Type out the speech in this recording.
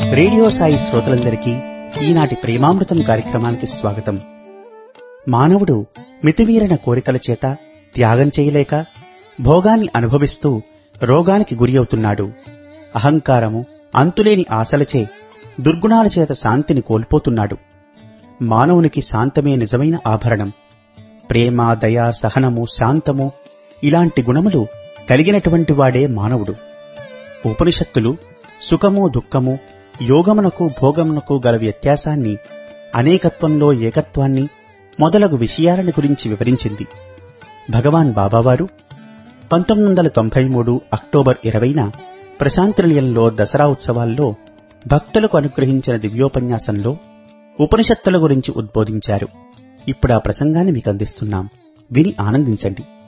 radio Sai శ్రోతలందరికీ ఈనాటి ప్రేమామృతం కార్యక్రమానికి స్వాగతం మానవుడు మితిమీరిన కోరికల చేత త్యాగం చేయలేక భోగాన్ని అనుభవిస్తూ రోగానికి గురి అవుతున్నాడు అహంకారము అంతులేని ఆశలచే దుర్గుణాల చేత శాంతిని కోల్పోతున్నాడు మానవునికి శాంతమే నిజమైన ఆభరణం ప్రేమ దయ సహనము శాంతము ఇలాంటి గుణములు కలిగినటువంటి వాడే మానవుడు ఉపనిషత్తులు సుఖము దుఃఖము యోగమునకు భోగమునకు గల వ్యత్యాసాన్ని అనేకత్వంలో ఏకత్వాన్ని మొదలగు విషయాలను గురించి వివరించింది భగవాన్ బాబావారు పంతొమ్మిది వందల తొంభై మూడు అక్టోబర్ ఇరవైన ప్రశాంతనిలయంలో దసరా ఉత్సవాల్లో భక్తులకు అనుగ్రహించిన దివ్యోపన్యాసంలో ఉపనిషత్తుల గురించి ఉద్బోధించారు ఇప్పుడు ఆ ప్రసంగాన్ని మీకు అందిస్తున్నాం విని ఆనందించండి